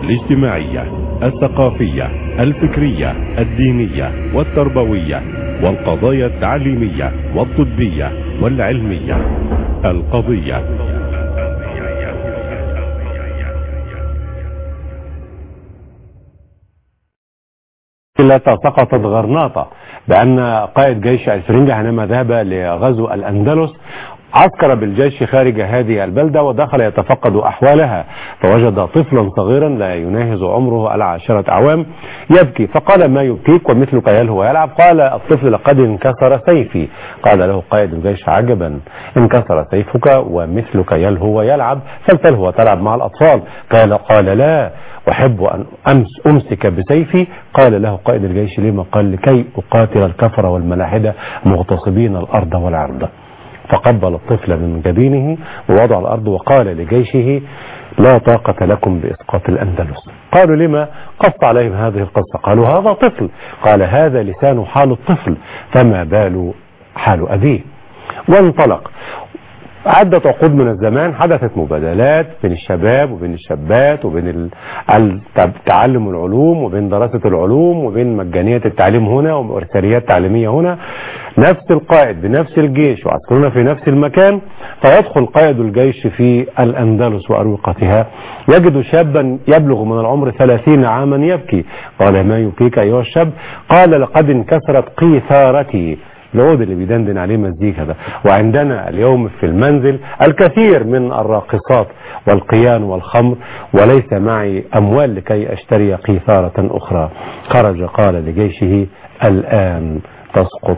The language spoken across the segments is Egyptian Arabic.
الاجتماعية الثقافية الفكرية الدينية والتربوية والقضايا التعليمية والطبية والعلمية القضية التي سقطت غرناطة بأن قائد جيش الفرنجة حينما ذهب لغزو الأندلس عسكر بالجيش خارج هذه البلدة ودخل يتفقد أحوالها فوجد طفلا صغيرا لا يناهز عمره العاشرة أعوام يبكي فقال ما يبكيك ومثلك يلهو ويلعب قال الطفل لقد انكسر سيفي قال له قائد الجيش عجبا انكسر سيفك ومثلك يلهو ويلعب فلتلهو وتلعب مع الأطفال قال قال لا أحب أن أمس أمسك بسيفي قال له قائد الجيش لما قال لكي أقاتل الكفر والملاحدة مغتصبين الأرض والعرض فقبل الطفل من جبينه ووضع الأرض وقال لجيشه لا طاقة لكم بإسقاط الأندلس قالوا لما قص عليهم هذه القصة قالوا هذا طفل قال هذا لسان حال الطفل فما بال حال أبيه وانطلق عدة عقود من الزمان حدثت مبادلات بين الشباب وبين الشابات وبين تعلم العلوم وبين دراسة العلوم وبين مجانية التعليم هنا وإرساليات تعليمية هنا نفس القائد بنفس الجيش وعسكرون في نفس المكان فيدخل قائد الجيش في الأندلس وأروقتها يجد شابا يبلغ من العمر ثلاثين عاما يبكي قال ما يبكيك أيها الشاب قال لقد انكسرت قيثارتي العود اللي بيدندن عليه مزيكا ده وعندنا اليوم في المنزل الكثير من الراقصات والقيان والخمر وليس معي أموال لكي أشتري قيثارة أخرى خرج قال لجيشه الآن تسقط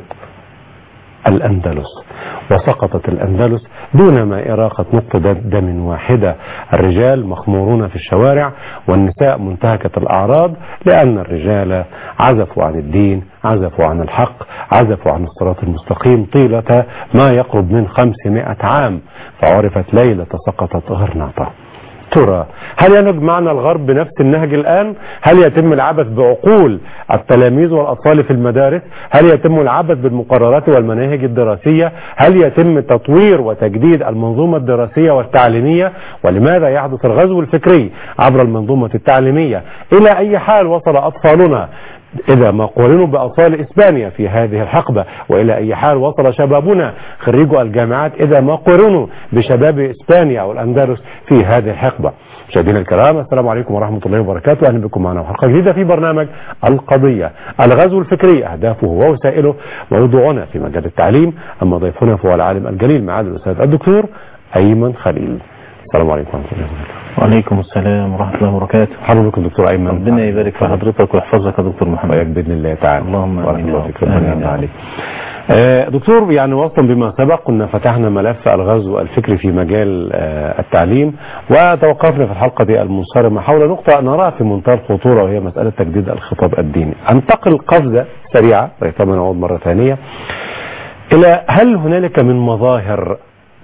الأندلس وسقطت الأندلس دون ما إراقة نقطة دم واحدة الرجال مخمورون في الشوارع والنساء منتهكة الأعراض لأن الرجال عزفوا عن الدين عزفوا عن الحق عزفوا عن الصراط المستقيم طيلة ما يقرب من خمسمائة عام فعرفت ليلة سقطت غرناطة ترى هل ينهج معنا الغرب بنفس النهج الآن هل يتم العبث بعقول التلاميذ والأطفال في المدارس هل يتم العبث بالمقررات والمناهج الدراسية هل يتم تطوير وتجديد المنظومة الدراسية والتعليمية ولماذا يحدث الغزو الفكري عبر المنظومة التعليمية إلى أي حال وصل أطفالنا إذا ما قارنوا بأطفال إسبانيا في هذه الحقبة وإلى أي حال وصل شبابنا خريجوا الجامعات إذا ما قارنوا بشباب إسبانيا والأندلس في هذه الحقبة مشاهدينا الكرام السلام عليكم ورحمة الله وبركاته أهلا بكم معنا حلقة جديدة في برنامج القضية الغزو الفكري أهدافه ووسائله موضوعنا في مجال التعليم أما ضيفنا فهو العالم الجليل معالي الأستاذ الدكتور أيمن خليل السلام عليكم ورحمة الله وبركاته وعليكم السلام ورحمة الله وبركاته حضرتك بكم دكتور أيمن ربنا يبارك في حضرتك ويحفظك يا دكتور محمد وياك بإذن الله تعالى اللهم بارك آمين الله يا فيك رب. ربنا آمين يرضى يا رب. عليك آه، دكتور يعني وصلا بما سبق كنا فتحنا ملف الغزو الفكري في مجال آه، التعليم وتوقفنا في الحلقة المنصرمة حول نقطة نراها في منتهى الخطورة وهي مسألة تجديد الخطاب الديني انتقل قفزة سريعة ريثما نعود مرة ثانية إلى هل هنالك من مظاهر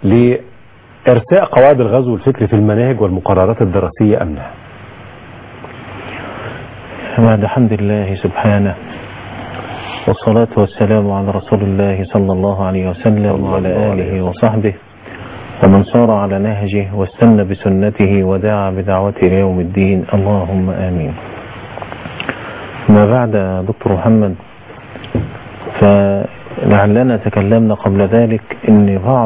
لإرساء قواعد الغزو الفكري في المناهج والمقررات الدراسية أم لا؟ بعد حمد الله سبحانه والصلاة والسلام على رسول الله صلى الله عليه وسلم وعلى آله وصحبه ومن صار على نهجه واستنى بسنته ودعا بدعوته إلى يوم الدين اللهم آمين ما بعد يا دكتور محمد فلعلنا تكلمنا قبل ذلك ان بعض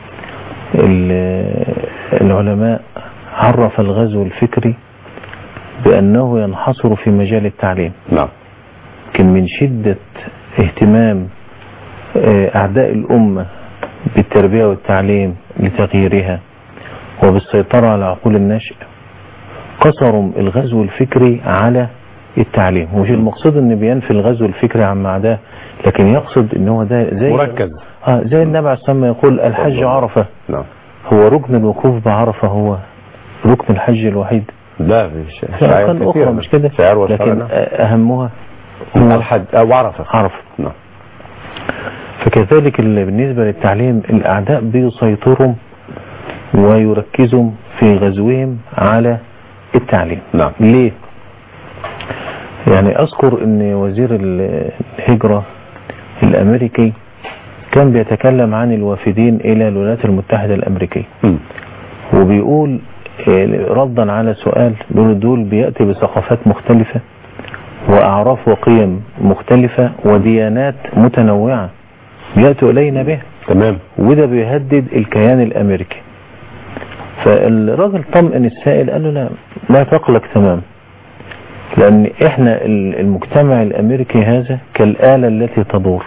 ال- العلماء عرف الغزو الفكري بأنه ينحصر في مجال التعليم نعم لكن من شدة اهتمام آه، أعداء الأمة بالتربية والتعليم لتغييرها وبالسيطرة على عقول النشء قصروا الغزو الفكري على التعليم ومش المقصود ان بينفي الغزو الفكري عن معداه لكن يقصد ان هو ده زي مركز آه زي النبي عليه الصلاه والسلام يقول الحج عرفه نعم هو ركن الوقوف بعرفه هو ركن الحج الوحيد لا في ش- في شعائر أركان كثيرة أخرى مش كده شعائر وشرع لكن نعم. أهمها الحج أو عرفة عرفه نعم فكذلك ال- بالنسبة للتعليم الأعداء بيسيطروا ويركزوا في غزوهم على التعليم نعم ليه؟ يعني أذكر أن وزير ال- الهجرة الأمريكي كان بيتكلم عن الوافدين إلى الولايات المتحدة الأمريكية مم. وبيقول إيه، ردا على سؤال بيقولوا دول بيأتي بثقافات مختلفة وأعراف وقيم مختلفة وديانات متنوعة بيأتوا إلينا بها تمام وده بيهدد الكيان الأمريكي فالراجل طمئن السائل قال له لا لا تقلق تمام لأن إحنا ال- المجتمع الأمريكي هذا كالآلة التي تدور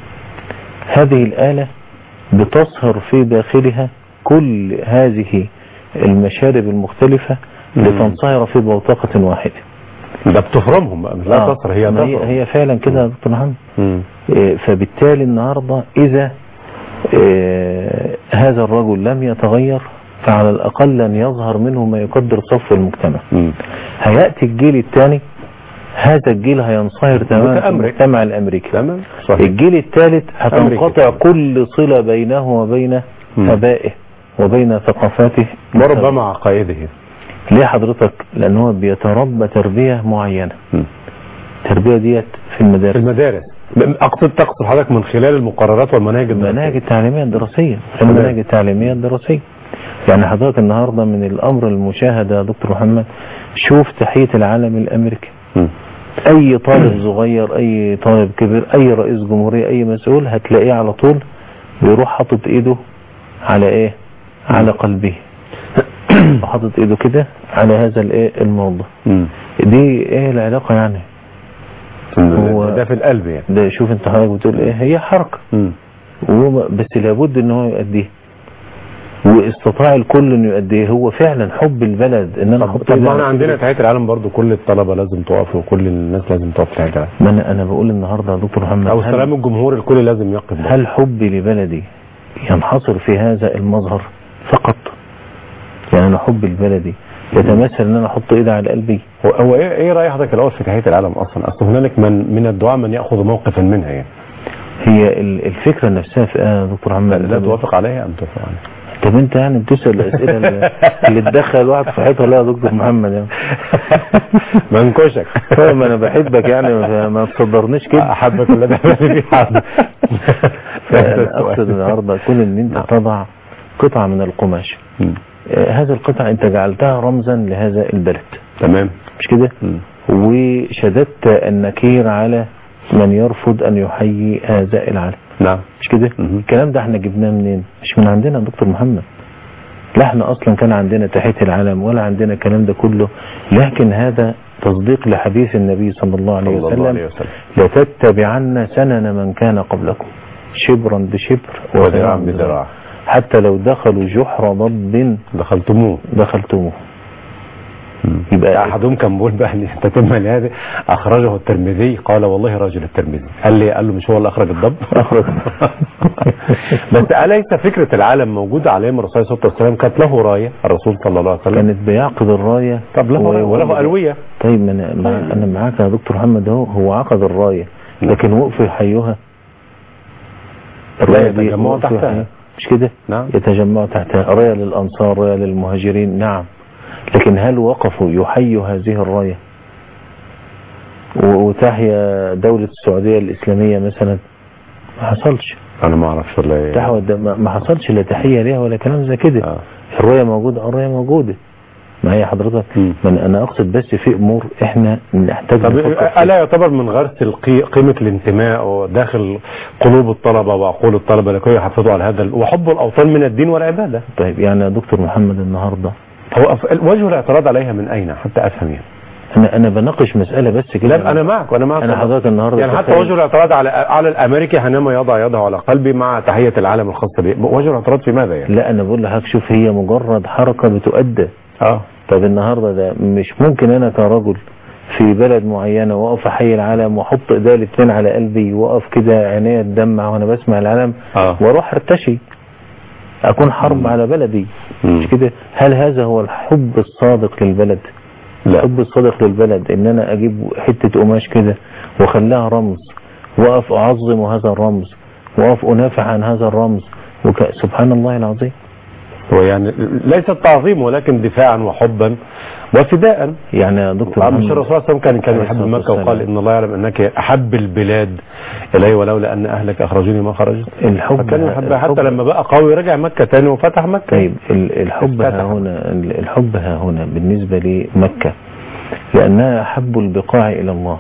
هذه الآلة بتصهر في داخلها كل هذه المشارب المختلفة مم. لتنصهر في بوتقة واحدة ده بتفرمهم بقى مش لا آه. تصر هي ما هي, تفرم هي فعلا كده يا دكتور محمد مم. إيه، فبالتالي النهاردة إذا إيه، هذا الرجل لم يتغير فعلى الأقل لن يظهر منه ما يقدر صف المجتمع مم. هيأتي الجيل الثاني هذا الجيل هينصهر تماما في متأمرك. المجتمع الأمريكي تمام صحيح الجيل الثالث هتنقطع أمريكي. كل صلة بينه وبين مم. آبائه وبين ثقافاته وربما عقائده ليه حضرتك لأن هو بيتربى تربية معينة مم. التربية ديت في في المدارس المدارس اقصد تقصد حضرتك من خلال المقررات والمناهج الدراسية. المناهج التعليمية الدراسية تمام. المناهج التعليمية الدراسية يعني حضرتك النهاردة من الأمر المشاهد يا دكتور محمد شوف تحية العالم الأمريكي مم. أي طالب صغير أي طالب كبير أي رئيس جمهورية أي مسؤول هتلاقيه على طول بيروح حاطط إيده على إيه على قلبه وحاطط إيده كده على هذا الإيه الموضوع مم. دي إيه العلاقة يعني هو- ده في القلب يعني ده شوف انت حضرتك بتقول ايه هي حركة مم. وهو بس لابد ان هو يؤديه واستطاع الكل انه يؤديه هو فعلا حب البلد ان انا طب, احط طب إيدي ما على احنا عندنا كده. تحية العالم برضو كل الطلبة لازم تقف وكل الناس لازم تقف في تحية العالم ما انا انا بقول النهارده يا دكتور محمد او هل- سلام الجمهور الكل لازم يقف برضو. هل حبي لبلدي ينحصر في هذا المظهر فقط يعني انا حبي لبلدي يتمثل ان انا احط ايدي على قلبي هو, هو ايه ايه راي حضرتك الاول في تحية العالم اصلا اصل هنالك من من الدعاء من ياخذ موقفا منها يعني هي ال- الفكره نفسها في ايه يا دكتور محمد لا توافق عليها ام توافق عليها طب انت يعني بتسال الاسئله اللي- اللي تدخل الواحد في حيطه لا يا دكتور محمد يعني منكشك طيب ما انا بحبك يعني ما- ما تصدرنيش كده احبك الذي في حد فانا اقصد النهارده كون ان انت تضع قطعه من القماش مم. آه، هذه القطعه انت جعلتها رمزا لهذا البلد تمام مش كده مم. وشددت النكير على من يرفض ان يحيي هذا العالم نعم مش كده مهم. الكلام ده احنا جبناه منين مش من عندنا يا دكتور محمد لا احنا اصلا كان عندنا تحية العالم ولا عندنا الكلام ده كله لكن هذا تصديق لحديث النبي صلى الله عليه صلى الله عليه وسلم وسلم لتتبعن سنن من كان قبلكم شبرا بشبر وذراع بذراع حتى لو دخلوا جحر ضب دخلتموه دخلتموه يبقى يبقى احدهم كان بيقول بقى ان تتم هذه اخرجه الترمذي قال والله راجل الترمذي قال لي قال له مش هو اللي اخرج الضب أخرج. بس اليس فكره العالم موجوده عليه من الرسول صلى الله عليه وسلم كانت له رايه الرسول صلى الله عليه وسلم كانت بيعقد الراية طب له راية وله الويه طيب ما انا ما انا معاك يا دكتور محمد اهو هو عقد الراية لكن وقفوا يحيوها الراية دي يتجمعوا وقفوا تحتها. يحيوها. مش كده نعم يتجمعوا تحتها راية للأنصار راية للمهاجرين نعم لكن هل وقفوا يحيوا هذه الراية و- وتحيا دولة السعودية الإسلامية مثلا ما حصلش انا ما اعرفش ولا ايه تحوى ما ما حصلش لا تحية ليها ولا كلام زي كده آه. الراية موجودة آه، الراية موجودة ما هي حضرتك مم. من انا اقصد بس في امور احنا نحتاج طب نفكر فيها. الا يعتبر من غرس القي- قيمه الانتماء داخل قلوب الطلبه وعقول الطلبه لكي يحافظوا على هذا ال- وحب الاوطان من الدين والعباده طيب يعني يا دكتور محمد النهارده هو أف- وجه الاعتراض عليها من اين حتى افهم يعني انا انا بناقش مساله بس كده لا انا معك وانا معك انا والله. حضرتك النهارده يعني حتى تخيل- وجه الاعتراض على على الامريكي حينما يضع يده على قلبي مع تحيه العالم الخاصه به وجه الاعتراض في ماذا يعني لا انا بقول لحضرتك شوف هي مجرد حركه بتؤدى اه طب النهارده ده مش ممكن انا كرجل في بلد معينه واقف احيي العالم واحط ايديا الاثنين على قلبي واقف كده عينيا تدمع وانا بسمع العالم اه واروح ارتشي اكون حرب على بلدي مم. مش كده هل هذا هو الحب الصادق للبلد لا الحب الصادق للبلد ان انا اجيب حتة قماش كده واخليها رمز واقف اعظم هذا الرمز واقف انافع عن هذا الرمز وك... سبحان الله العظيم هو يعني ليس التعظيم ولكن دفاعا وحبا وفداء يعني يا دكتور آه، مش محمد- الرسول صلى الله عليه وسلم كان كان عليه يحب الصلاة مكة وقال والسلام. ان الله يعلم انك احب البلاد الي ولولا ان اهلك اخرجوني ما خرجت الحب فكان يحبها حتى الحب- لما بقى قوي رجع مكة تاني وفتح مكة طيب ال- الحب افتتح. ها هنا ال- الحب ها هنا بالنسبة لمكة لأنها أحب البقاع إلى الله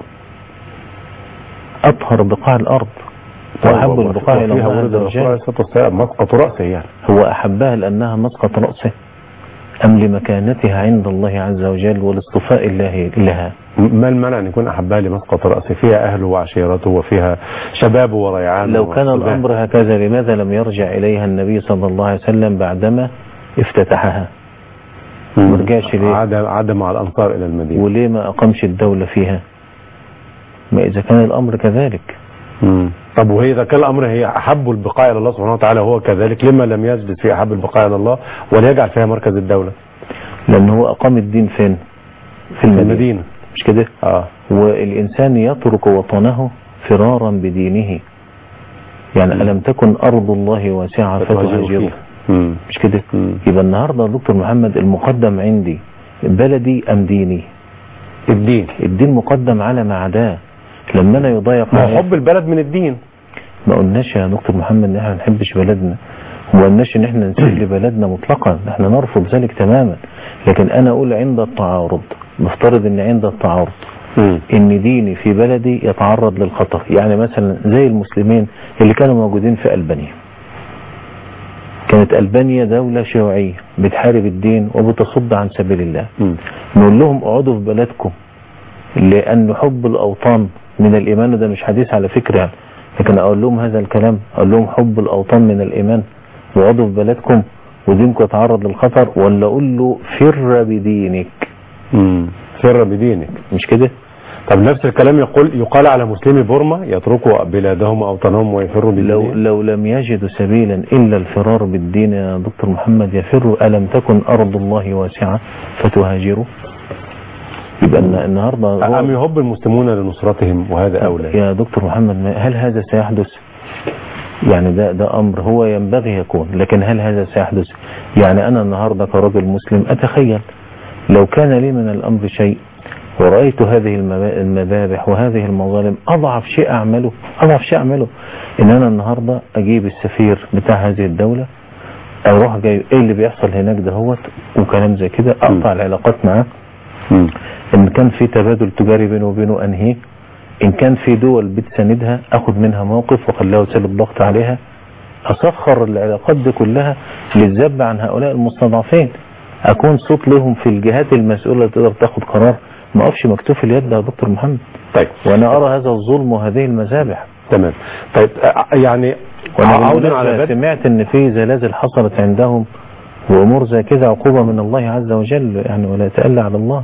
أطهر بقاع الأرض وأحب البقاع إلى وفيها الله ورد عز الرسول عليه وجل الصلاة والسلام مسقط رأسه يعني هو أحبها لأنها مسقط رأسه أم لمكانتها عند الله عز وجل والاصطفاء الله لها ما المانع ان يكون احبها لمسقط رأسه فيها اهله وعشيرته وفيها شبابه وريعانه لو كان وصباه. الأمر هكذا لماذا لم يرجع إليها النبي صلى الله عليه وسلم بعدما افتتحها مم. ما رجعش ليه؟ عاد عاد مع الانصار الى المدينه وليه ما أقامش الدولة فيها ما إذا كان الأمر كذلك مم. طب وهي اذا كان الامر هي احب البقاع الى الله سبحانه وتعالى هو كذلك لما لم يثبت في احب البقاع الى الله وليجعل فيها مركز الدوله لأن هو أقام الدين فين في في المدينة المدينه مش كده اه والإنسان يترك وطنه فرارا بدينه يعني مم. ألم تكن أرض الله واسعة فتهاجروا فتهاجروا فيها. مم. مش كده مم. يبقى النهاردة يا دكتور محمد المقدم عندي بلدي أم ديني الدين الدين مقدم على ما عداه لما أنا يضايق ما هو علي حب البلد من الدين ما قلناش يا دكتور محمد ان احنا ما نحبش بلدنا وما قلناش ان احنا نسيء لبلدنا مطلقا احنا نرفض ذلك تماما لكن انا اقول عند التعارض نفترض ان عند التعارض مم. ان ديني في بلدي يتعرض للخطر يعني مثلا زي المسلمين اللي كانوا موجودين في ألبانيا كانت ألبانيا دولة شيوعية بتحارب الدين وبتصد عن سبيل الله مم. نقول لهم اقعدوا في بلدكم لأن حب الأوطان من الإيمان وده مش حديث على فكرة يعني. لكن أقول لهم هذا الكلام أقول لهم حب الأوطان من الإيمان واقعدوا في بلدكم ودينكم يتعرض للخطر ولا أقول له فر بدينك مم. سر بدينك مش كده طب نفس الكلام يقول يقال على مسلمي بورما يتركوا بلادهم واوطانهم ويفروا لو بدينهم لو لم يجدوا سبيلا إلا الفرار بالدين يا دكتور محمد يفروا ألم تكن أرض الله واسعة فتهاجروا يبقى الن- النهاردة هو- أم يهب المسلمون لنصرتهم وهذا أولى يا دكتور محمد ما- هل هذا سيحدث يعني ده ده أمر هو ينبغي يكون لكن هل هذا سيحدث يعني أنا النهاردة كرجل مسلم أتخيل لو كان لي من الأمر شيء ورأيت هذه المبا- المذابح وهذه المظالم أضعف شيء أعمله أضعف شيء أعمله إن أنا النهاردة أجيب السفير بتاع هذه الدولة أروح جاي إيه اللي بيحصل هناك دهوت وكلام زي كده أقطع العلاقات معاه مم. ان كان في تبادل تجاري بينه وبينه انهيه ان كان في دول بتساندها اخد منها موقف واخليها وسيله ضغط عليها اسخر العلاقات دي كلها للذب عن هؤلاء المستضعفين اكون صوت لهم في الجهات المسؤوله اللي تقدر تاخد قرار ما اقفش مكتوف اليد يا دكتور محمد طيب وانا ارى هذا الظلم وهذه المذابح تمام طيب آه، يعني وانا عودا على بالمناسبة بدء سمعت ان في زلازل حصلت عندهم وامور زي كده عقوبه من الله عز وجل يعني ولا يتألى على الله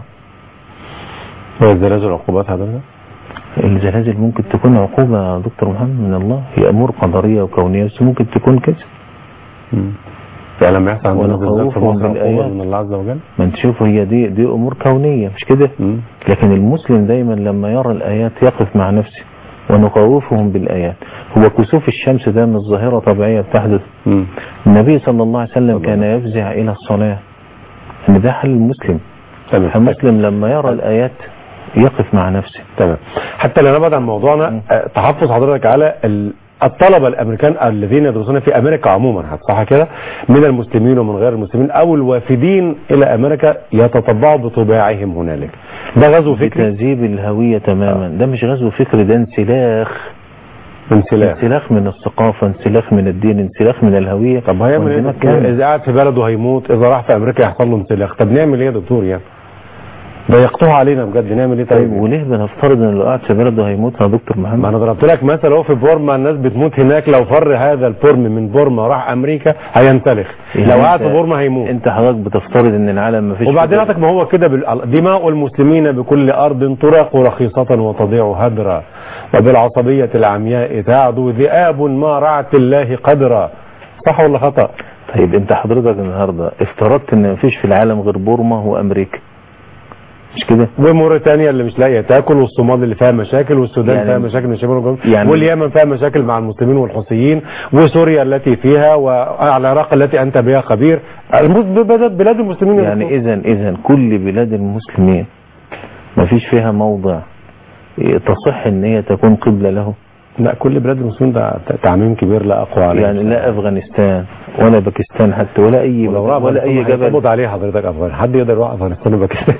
هي الزلازل عقوبات حضرتك الزلازل ممكن تكون عقوبة يا دكتور محمد من الله هي أمور قدرية وكونية بس ممكن تكون كده مم. يعني لما يحصل عندنا زلزال في ونخوفهم مصر عقوبة بالآيات. من الله عز وجل ما انت شوف هي دي دي أمور كونية مش كده مم. لكن المسلم دايما لما يرى الآيات يقف مع نفسه ونخوفهم بالآيات هو كسوف الشمس ده من ظاهرة طبيعية بتحدث مم. النبي صلى الله عليه وسلم طبعا. كان يفزع إلى الصلاة ان ده حل المسلم تمام المسلم لما يرى الآيات يقف مع نفسه تمام حتى لا نبعد عن موضوعنا مم. آه، تحفظ حضرتك على ال- الطلبة الأمريكان الذين يدرسون في أمريكا عموما حتى صح كده من المسلمين ومن غير المسلمين أو الوافدين إلى أمريكا يتطبعوا بطباعهم هنالك ده غزو فكري بتهذيب الهوية تماما ده مش غزو فكري ده انسلاخ انسلاخ انسلاخ من الثقافة انسلاخ من الدين انسلاخ من الهوية طب هيعمل واندماج ايه كامل. اذا قاعد في بلده هيموت اذا راح في امريكا يحصل له انسلاخ طب نعمل ايه يا دكتور يعني ده يقطعوا علينا بجد نعمل ايه طيب طيب وليه بنفترض ان اللي قاعد في بلده هيموت يا دكتور ما محمد انا ضربت لك مثل اهو في بورما الناس بتموت هناك لو فر هذا البورم من بورما راح امريكا هينسلخ يعني لو انت- قعد في بورما هيموت انت حضرتك بتفترض ان العالم ما فيش وبعدين هاتك ما هو كده بال- دماء المسلمين بكل ارض تراق رخيصة وتضيع هدرا وبالعصبية العمياء تعدو ذئاب ما رعت الله قدرا صح ولا خطأ طيب انت حضرتك النهارده افترضت ان ما فيش في العالم غير بورما وامريكا مش كده وموريتانيا اللي مش لاقيه تاكل والصومال اللي فيها مشاكل والسودان يعني- فيها مشاكل من الشمال والجنوب يعني- واليمن فيها مشاكل مع المسلمين والحوثيين وسوريا التي فيها والعراق التي انت بها خبير المس- بلاد بلاد المسلمين يا يعني دكتور. اذا اذا كل بلاد المسلمين ما فيش فيها موضع تصح ان هي تكون قبلة له لا كل بلاد المسلمين ده ت- تعميم كبير لا اقوى عليه يعني لا افغانستان ولا باكستان حتى ولا اي ولو بلد راح ولا اي أفغانستان جبل هيقبض عليه حضرتك افغان حد يقدر يروح افغانستان وباكستان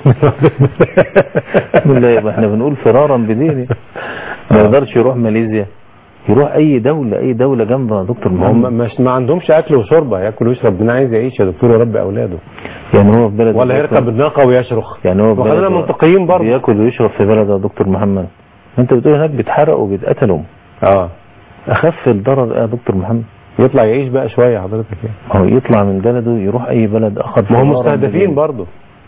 لا يبقى احنا بنقول فرارا بدينه ما يقدرش يروح ماليزيا يروح اي دولة اي دولة جنب يا دكتور ما هم محمد مش ما عندهمش اكل وشرب ياكل ويشرب ده عايز يعيش يا دكتور يربي اولاده يعني هو في بلد ولا يركب الناقه ويشرخ يعني هو في وخلينا بلد منطقيين برضه بياكل ويشرب في بلد يا دكتور محمد انت بتقول هناك بيتحرقوا وبيتقتلوا اه اخف الضرر ايه يا دكتور محمد يطلع يعيش بقى شويه حضرتك يعني هو يطلع من بلده يروح اي بلد اخر ما هم فرارا مستهدفين بدينه. برضه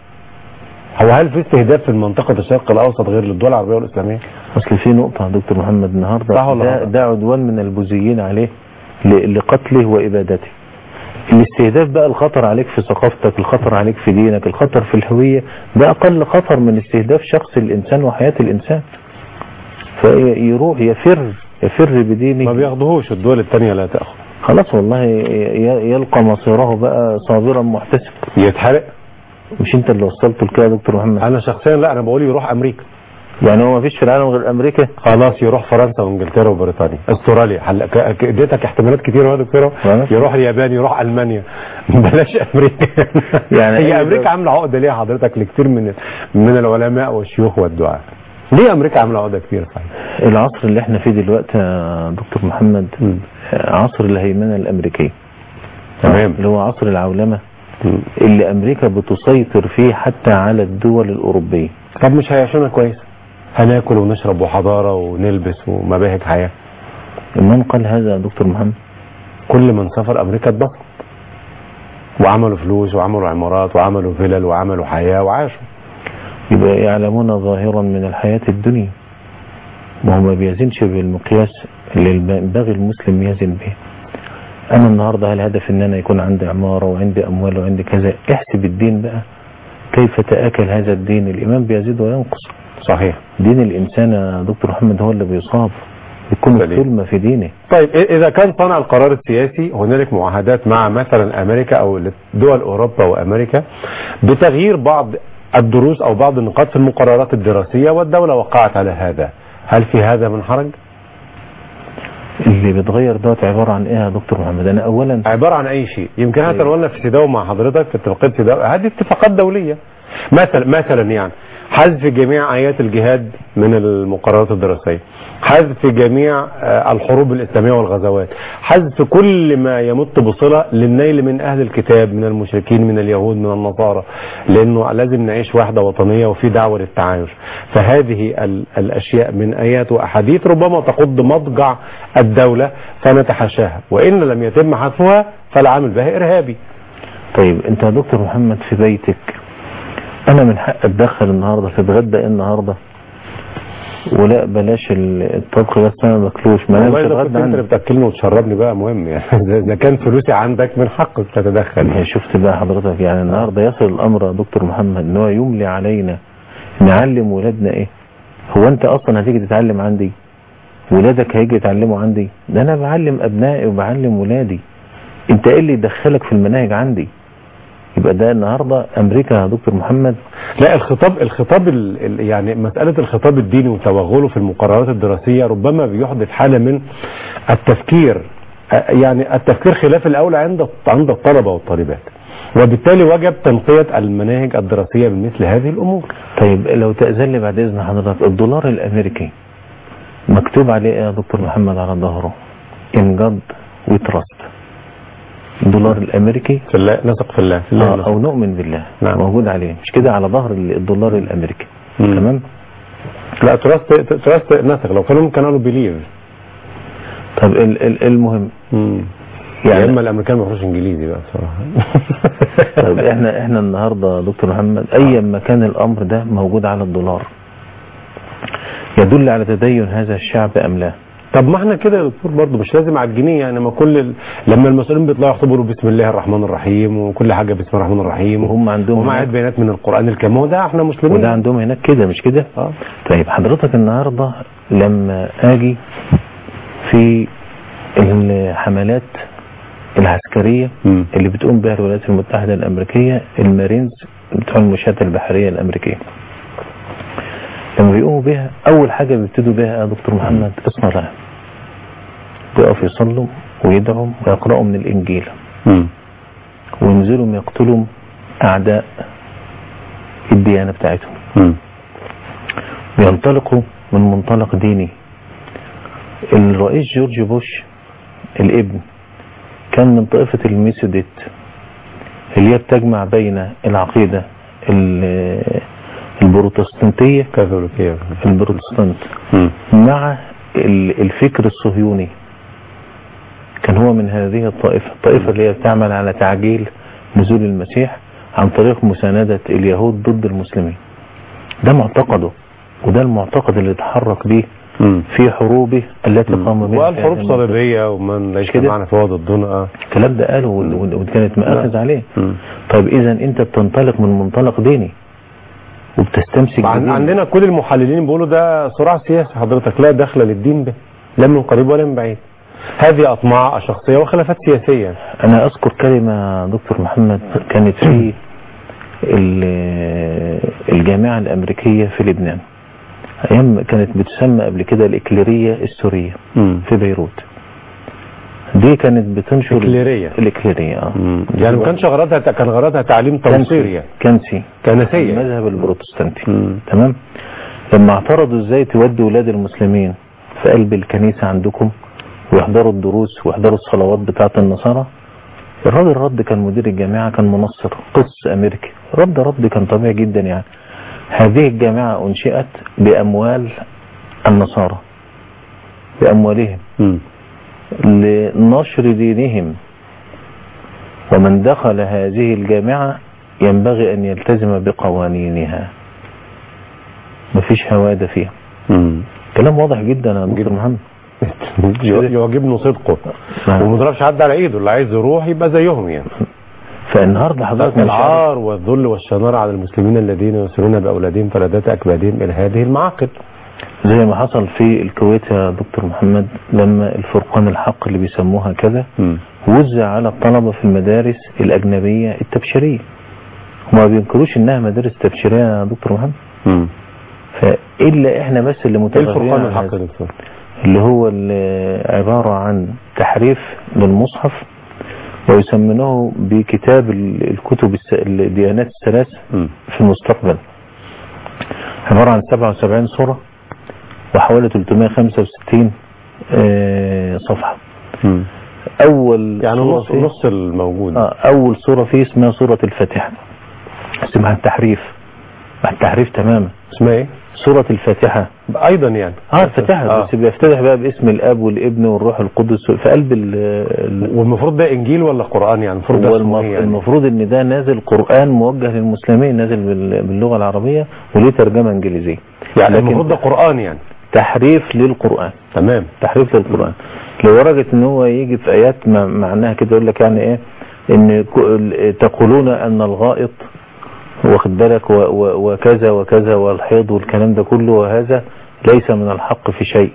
هو هل في استهداف في المنطقة الشرق الأوسط غير للدول العربية والإسلامية؟ اصل في نقطة يا دكتور محمد النهاردة صح ولا ده, غلط؟ ده عدوان من البوذيين عليه ل- لقتله وإبادته الاستهداف بقى الخطر عليك في ثقافتك الخطر عليك في دينك الخطر في الهوية ده أقل خطر من استهداف شخص الإنسان وحياة الإنسان فيروح يفر يفر بدينه ما بياخدوهوش الدول التانية لا تأخذ خلاص والله ي- يلقى مصيره بقى صابرا محتسب يتحرق مش انت اللي وصلته لكده يا دكتور محمد أنا شخصيا لا أنا بقول يروح أمريكا يعني هو ما فيش في العالم غير امريكا خلاص يروح فرنسا وانجلترا وبريطانيا استراليا حل... ك- ك- اديتك احتمالات كتير يا دكتور خلاص. يروح اليابان يروح المانيا بلاش امريكا يعني هي أي امريكا دولة. عامله عقده ليه حضرتك لكتير من من العلماء والشيوخ والدعاء ليه امريكا عامله عقده كتير صحيح العصر اللي احنا فيه دلوقتي يا دكتور محمد مم. عصر الهيمنة الامريكية تمام. اللي هو عصر العولمة اللي امريكا بتسيطر فيه حتى على الدول الاوروبية طب مش هيعيشونا كويس هناكل ونشرب وحضاره ونلبس ومباهج حياه من قال هذا يا دكتور محمد كل من سافر امريكا اتبسط وعملوا فلوس وعملوا عمارات وعملوا فلل وعملوا حياه وعاشوا يبقى يعلمون ظاهرا من الحياة الدنيا وهو ما بيزنش بالمقياس اللي ينبغي المسلم يزن به انا النهاردة هل هدف ان انا يكون عندي عمارة وعندي اموال وعندي كذا احسب الدين بقى كيف تآكل هذا الدين الايمان بيزيد وينقص صحيح دين الانسان يا دكتور محمد هو اللي بيصاب يكون سليم. الظلمة في دينه طيب إ- اذا كان صنع القرار السياسي هنالك معاهدات مع مثلا امريكا او دول اوروبا وامريكا بتغيير بعض الدروس او بعض النقاط في المقررات الدراسيه والدوله وقعت على هذا هل في هذا من حرج؟ اللي بيتغير دوت عبارة عن ايه يا دكتور محمد انا اولا عباره عن اي شيء يمكن حتى لو قلنا في سيداو مع حضرتك في اتفاقيه سيداو هذه اتفاقات دوليه مثلا مثلا يعني حذف جميع ايات الجهاد من المقررات الدراسيه حذف جميع آه، الحروب الاسلاميه والغزوات حذف كل ما يمت بصله للنيل من اهل الكتاب من المشركين من اليهود من النصارى لانه لازم نعيش وحده وطنيه وفي دعوه للتعايش فهذه ال- الاشياء من ايات واحاديث ربما تقض مضجع الدوله فنتحاشاها وان لم يتم حذفها فالعامل بها ارهابي طيب انت يا دكتور محمد في بيتك انا من حق اتدخل النهاردة تتغدى ايه النهاردة ولا بلاش ال- الطبخ بس انا ما باكلوش ما انا مش والله اذا كنت هتغدى انت اللي عنك بتاكلني وتشربني بقى مهم يعني اذا إذا كان فلوسي عندك من حقك تتدخل هي شفت بقى حضرتك يعني النهاردة يصل الامر يا دكتور محمد ان هو يملي علينا نعلم ولادنا ايه هو انت اصلا هتيجي تتعلم عندي ولادك هيجي يتعلموا عندي ده انا بعلم ابنائي وبعلم ولادي انت ايه اللي يدخلك في المناهج عندي يبقى ده النهاردة امريكا يا دكتور محمد لا الخطاب الخطاب ال ال يعني مسألة الخطاب الديني وتوغله في المقررات الدراسية ربما بيحدث حالة من التفكير آه، يعني التفكير خلاف الأولى عند عند الطلبة والطالبات وبالتالي وجب تنقية المناهج الدراسية بمثل هذه الأمور طيب لو تأذن لي بعد إذن حضرتك الدولار الأمريكي مكتوب عليه إيه يا دكتور محمد على ظهره إن جد وتراست الدولار الأمريكي في الله نثق في الله في الله آه، نثق. أو نؤمن بالله نعم. موجود عليه مش كده على ظهر ال- الدولار الأمريكي مم. تمام لا تراست تراست نثق لو كانوا كانوا قالوا بليف طب ال ال المهم يعني يعني اما الامريكان ما يخرجوش انجليزي بقى بصراحه طيب احنا احنا النهارده يا دكتور محمد ايا ما كان الامر ده موجود على الدولار يدل على تدين هذا الشعب ام لا طب ما احنا كده يا دكتور برضه مش لازم على الجنيه يعني ما كل ال... لما المسؤولين بيطلعوا يخطبوا بسم الله الرحمن الرحيم وكل حاجه بسم الله الرحمن الرحيم وهم عندهم ومعاد هناك- بيانات من القران الكريم هو ده احنا مسلمين وده عندهم هناك كده مش كده اه طيب حضرتك النهاردة لما اجي في الحملات العسكرية مم. اللي بتقوم بها الولايات المتحدة الامريكية المارينز بتوع المشاة البحرية الامريكية لما بيقوموا بها اول حاجة بيبتدوا بها يا دكتور محمد اصنع لها بيقفوا يصلوا ويدعوا ويقرأوا من الانجيل مم. وينزلوا يقتلوا اعداء الديانة بتاعتهم مم. بينطلقوا من منطلق ديني الرئيس جورج بوش الابن كان من طائفة الميثوديت اللي هي بتجمع بين العقيدة ال- البروتستانتية كاثوليكيه البروتستانت مم. مع ال- الفكر الصهيوني كان هو من هذه الطائفة الطائفة اللي هي بتعمل على تعجيل نزول المسيح عن طريق مساندة اليهود ضد المسلمين ده معتقده وده المعتقد اللي اتحرك به مم. في حروبه التي قام بها وقال في حروب هذه صليبيه ومن ليس كده؟ معنا فوضى الدنيا اه الكلام ده قاله وال- وال- وكانت مآخذ عليه مم. طيب اذا انت بتنطلق من منطلق ديني وبتستمسك عن- بدين. عندنا كل المحللين بيقولوا ده صراع سياسي حضرتك لا دخل للدين ده لا من قريب ولا من بعيد هذه اطماع شخصيه وخلافات سياسيه انا اذكر كلمة دكتور محمد كانت في ال- الجامعة الامريكية في لبنان ايام كانت بتسمى قبل كده الاكليرية السورية في بيروت دي كانت بتنشر إكليرية. الاكليرية اه يعني ما كانش غرضها كان غرضها تعليم توصيري يعني كنسي كنسيه المذهب البروتستانتي مم. تمام لما اعترضوا ازاي تودوا ولاد المسلمين في قلب الكنيسة عندكم ويحضروا الدروس ويحضروا الصلوات بتاعة النصارى الراجل رد كان مدير الجامعة كان منصر قس امريكي رد رد كان طبيعي جدا يعني هذه الجامعة انشئت باموال النصارى باموالهم مم. لنشر دينهم ومن دخل هذه الجامعة ينبغي أن يلتزم بقوانينها مفيش هوادة فيها مم. كلام واضح جدا يا دكتور محمد يعجبني صدقه نعم. وما ضربش حد على ايده اللي عايز يروح يبقى زيهم يعني فالنهارده حضرتك مش عارف- العار والذل والشنار على المسلمين الذين يسرون باولادهم فلذات اكبادهم الى هذه المعاقل زي ما حصل في الكويت يا دكتور محمد لما الفرقان الحق اللي بيسموها كذا وزع على الطلبة في المدارس الأجنبية التبشيرية وما بينكروش إنها مدارس تبشيرية يا دكتور محمد مم. فإلا إحنا بس اللي ايه متغيرين الفرقان عن الحق هذا. يا دكتور اللي هو ال- عبارة عن تحريف للمصحف ويسمونه بكتاب ال- الكتب الس- الديانات الثلاث مم. في المستقبل عبارة عن 77 صورة وحوالي 365 آه، صفحة مم. أول يعني صورة نص فيه- نص الموجود آه، أول صورة فيه اسمها صورة الفاتحة اسمها التحريف مع التحريف تماما اسمها ايه سورة الفاتحة ايضا يعني اه الفاتحة آه. بس بيفتتح بقى باسم الاب والابن والروح القدس في قلب ال ال- والمفروض ده انجيل ولا قران يعني المفروض ده هو اسمه المف- ايه يعني المفروض ان ده نازل قرآن موجه للمسلمين نازل بال- باللغة العربية وليه ترجمة انجليزية يعني لكن المفروض ده قران يعني تحريف للقرآن تمام تحريف للقرآن لدرجة ان هو يجي في ايات ما- معناها كده يقول لك يعني ايه ان ك- تقولون ان الغائط واخد بالك و- و- وكذا وكذا والحيض والكلام ده كله وهذا ليس من الحق في شيء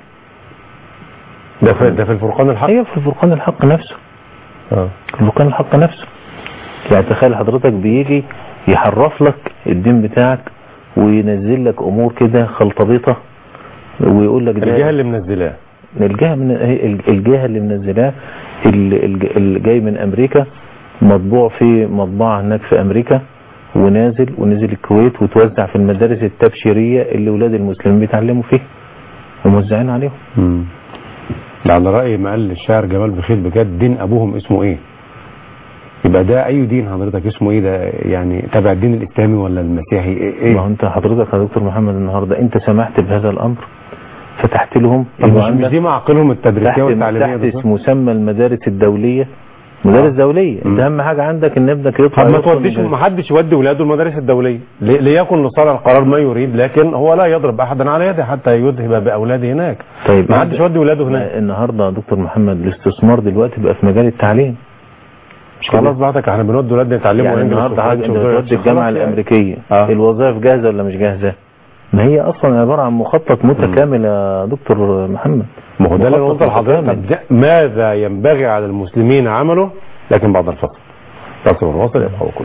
ده في ده في الفرقان الحق هي في الفرقان الحق نفسه اه الفرقان الحق نفسه يعني تخيل حضرتك بيجي يحرف لك الدين بتاعك وينزل لك امور كده خلطبيطه ويقول لك ده الجهه اللي منزلاه الجهه من هي الجهه اللي منزلاه ال- الج- اللي جاي من امريكا مطبوع في مطبعه هناك في امريكا ونازل ونزل الكويت وتوزع في المدارس التبشيريه اللي ولاد المسلمين بيتعلموا فيها وموزعين عليهم امم على رأي ما قال الشاعر جمال بخيت بجد دين أبوهم اسمه إيه يبقى ده أي دين حضرتك اسمه إيه ده يعني تبع الدين الإسلامي ولا المسيحي إيه, ما هو إيه؟ انت حضرتك يا دكتور محمد النهارده انت سمحت بهذا الامر فتحت لهم طب مش, يبقى مش عندك دي معاقلهم التدريسية تحت والتعليمية تحت بالظبط؟ مسمى المدارس الدولية مدارس آه. دوليه مم. انت اهم حاجه عندك ان ابنك يطلع طب ما يدخل توديش مدارس. ما حدش يودي ولاده المدارس الدوليه لي- ليكن لصالح القرار ما يريد لكن هو لا يضرب احدا على يده حتى يذهب باولاده هناك طيب ما حدش يودي ولاده هناك النهارده يا دكتور محمد الاستثمار دلوقتي بقى في مجال التعليم مش كده؟ خلاص بعدك احنا بنودي ولادنا يتعلموا يعني انجلش النهارده حاجه انت وفرنش بتودي ودويتش. الجامعه خلاص يعني. الامريكيه آه. الوظائف جاهزه ولا مش جاهزه؟ ما هي اصلا عباره عن مخطط متكامل يا دكتور محمد ما هو ده اللي أنا مخطط قلت لحضرتك متكامل. طب ده ماذا ينبغي على المسلمين عمله لكن بعد الفصل فصل ونواصل يبقى وكل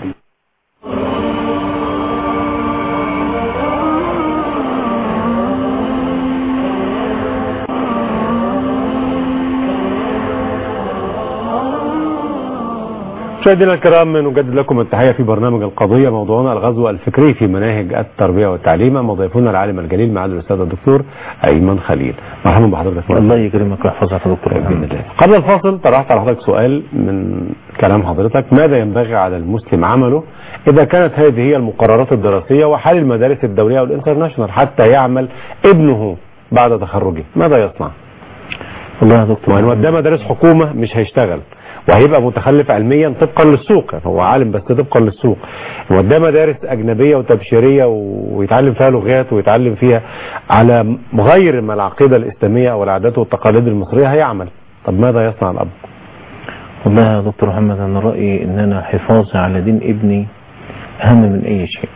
مشاهدينا الكرام نجدد لكم التحية في برنامج القضية موضوعنا الغزو الفكري في مناهج التربية والتعليم أما ضيفنا العالم الجليل معالي الأستاذ الدكتور أيمن خليل مرحبا بحضرتك مرة الله يكرمك ويحفظك يا دكتور بإذن محمد الله. قبل الفاصل طرحت على حضرتك سؤال من كلام حضرتك ماذا ينبغي على المسلم عمله إذا كانت هذه هي المقررات الدراسية وحال المدارس الدولية والإنترناشونال حتى يعمل ابنه بعد تخرجه ماذا يصنع؟ والله يا دكتور وإن وداه مدارس حكومة مش هيشتغل وهيبقى متخلف علميا طبقا للسوق يعني هو عالم بس طبقا للسوق وداه مدارس أجنبية وتبشيرية ويتعلم فيها لغات ويتعلم فيها على غير ما العقيدة الإسلامية أو العادات والتقاليد المصرية هيعمل طب ماذا يصنع الأب؟ والله يا دكتور محمد انا رايي ان انا حفاظي على دين ابني اهم من اي شيء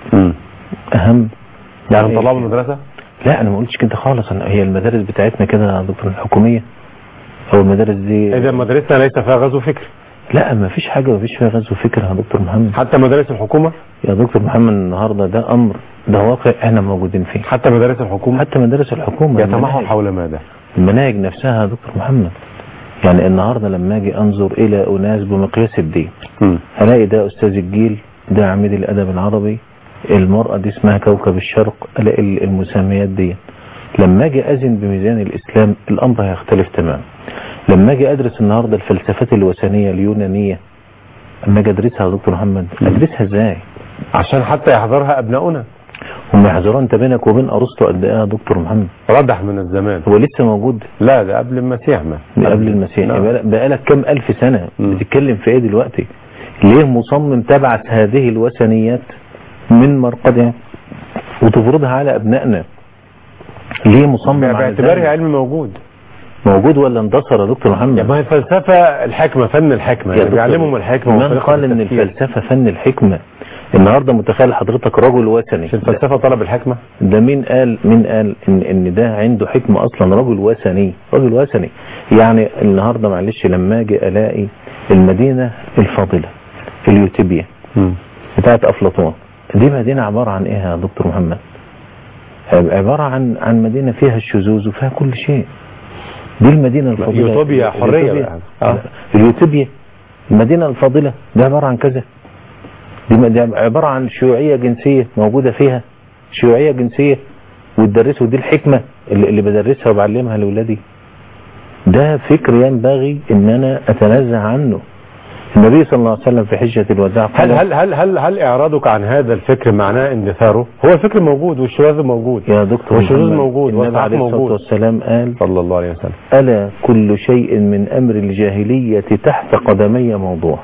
اهم يعني من أي نطلعه من شيء. المدرسة؟ لا انا ما قلتش كده خالص أنا هي المدارس بتاعتنا كده يا دكتور الحكوميه او المدارس دي إذا مدرسة ليس فيها غزو فكري لا ما فيش حاجه ما فيش فيها غزو فكر يا دكتور محمد حتى مدارس الحكومة يا دكتور محمد النهارده ده امر ده واقع احنا موجودين فيه حتى مدارس الحكومة حتى مدارس الحكومه يتمحور المناهج- حول ماذا؟ المناهج نفسها يا دكتور محمد يعني النهارده لما اجي انظر الى اناس بمقياس الدين مم. هلاقي ده استاذ الجيل ده عميد الادب العربي المرأة دي اسمها كوكب الشرق الاقي ال- المسميات دي لما اجي ازن بميزان الاسلام الامر هيختلف تماما لما اجي ادرس النهارده الفلسفات الوثنيه اليونانيه اما اجي ادرسها يا دكتور محمد ادرسها ازاي عشان حتى يحضرها أبناؤنا هم يحذرون انت بينك وبين ارسطو قد ايه يا دكتور محمد ردح من الزمان هو لسه موجود لا ده قبل المسيح ما قبل المسيح نعم. بقالك- بقالك كام ألف سنة مم. بتتكلم في ايه دلوقتي ليه مصمم تبعث هذه الوثنيات من مرقدها وتفرضها على أبنائنا ليه مصمم على باعتبارها ذلك؟ علم موجود موجود ولا اندثر يا دكتور يا محمد ما هي الفلسفة الحكمة فن الحكمة يا يعني دكتور، بيعلمهم الحكمة من وطريقة قال ان التفكير. الفلسفة فن الحكمة النهارده متخيل حضرتك رجل وثني مش الفلسفة طلب الحكمة ده مين قال مين قال ان ان ده عنده حكمه اصلا رجل وثني رجل وثني يعني النهارده معلش لما اجي الاقي المدينه الفاضله اليوتيبيا بتاعت افلاطون دي مدينه عباره عن ايه يا دكتور محمد عباره عن عن مدينه فيها الشذوذ وفيها كل شيء دي المدينه الفاضله يوتوبيا حرية اليوتوبيا. بقى. آه. اليوتوبيا المدينه الفاضله دي عباره عن كذا دي م- دي عباره عن شيوعيه جنسيه موجوده فيها شيوعيه جنسيه وتدرسوا دي الحكمه اللي, اللي بدرسها وبعلمها لاولادي ده فكر ينبغي ان انا اتنزه عنه النبي صلى الله عليه وسلم في حجه الوداع هل قال هل هل هل هل اعراضك عن هذا الفكر معناه اندثاره؟ هو الفكر موجود والشواذ موجود يا دكتور والشذوذ محمد، موجود النبي والصحاب عليه الصلاه موجود والسلام قال صلى الله عليه وسلم ألا كل شيء من أمر الجاهلية تحت قدمي موضوع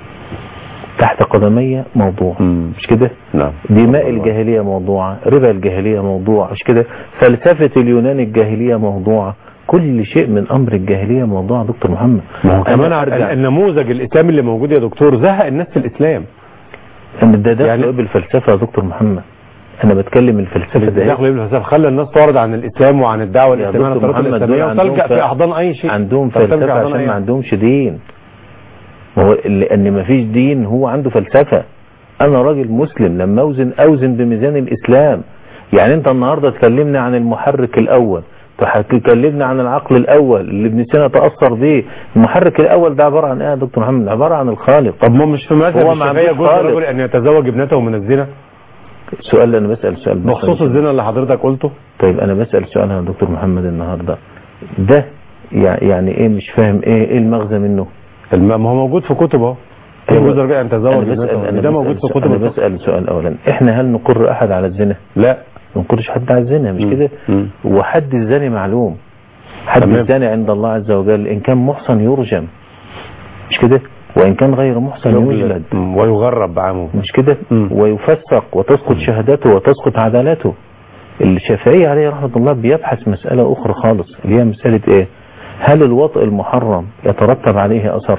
تحت قدمي موضوع مم. مش كده نعم دماء الجاهلية موضوعة ربا الجاهلية موضوع مش كده فلسفة اليونان الجاهلية موضوعة كل شيء من أمر الجاهلية موضوع يا دكتور محمد ما هو كمان أنا أرجع النموذج الاسلامي اللي موجود يا دكتور زهق الناس في الاسلام أنا ده داخل يعني- يعني بالفلسفة يا دكتور محمد أنا بتكلم الفلسفة ده إيه؟ داخل الفلسفه خلى الناس تعرض عن الاسلام وعن الدعوه يا الاسلاميه عن دكتور الطريقه محمد دول الاسلاميه عندهم وتلجا ف- في احضان اي شيء عندهم تلتجأ في فلسفة أحضان عشان أي ما شيء. عندهمش دين ما هو لأن ما فيش دين هو عنده فلسفة أنا راجل مسلم لما أوزن أوزن بميزان الإسلام يعني أنت النهاردة تكلمني عن المحرك الأول تكلمنا عن العقل الأول اللي ابن سينا تأثر بيه المحرك الأول ده عبارة عن إيه يا دكتور محمد عبارة عن الخالق طب ما مش في مذهب هو ما الشافعيه عندوش يجوز خالق. للرجل ان يتزوج ابنته من الزنا سؤال أنا بسأل سؤال بس بخصوص الزنا اللي حضرتك قلته طيب أنا بسأل سؤال يا دكتور محمد النهاردة ده يع- يعني إيه مش فاهم إيه إيه المغزى منه الم- ما هو موجود في كتب اهو أيوة. يجوز للرجل ان يتزوج أنا بسأل ابنته أنا ده بسأل موجود في سؤال- كتب أنا الفقه. بسأل سؤال أولا إحنا هل نقر أحد على الزنا؟ لا ما نقرش حد على الزنا مش مم. كده؟ مم. وحد الزاني معلوم حد تمام. الزاني عند الله عز وجل إن كان محصن يرجم مش كده؟ وإن كان غير محسن يجلد مم. ويغرب بعمه مش كده مم. ويفسق وتسقط شهادته وتسقط عدالته الشافعي عليه رحمة الله بيبحث مسألة أخرى خالص اللي هي مسألة إيه هل الوطء المحرم يترتب عليه أثر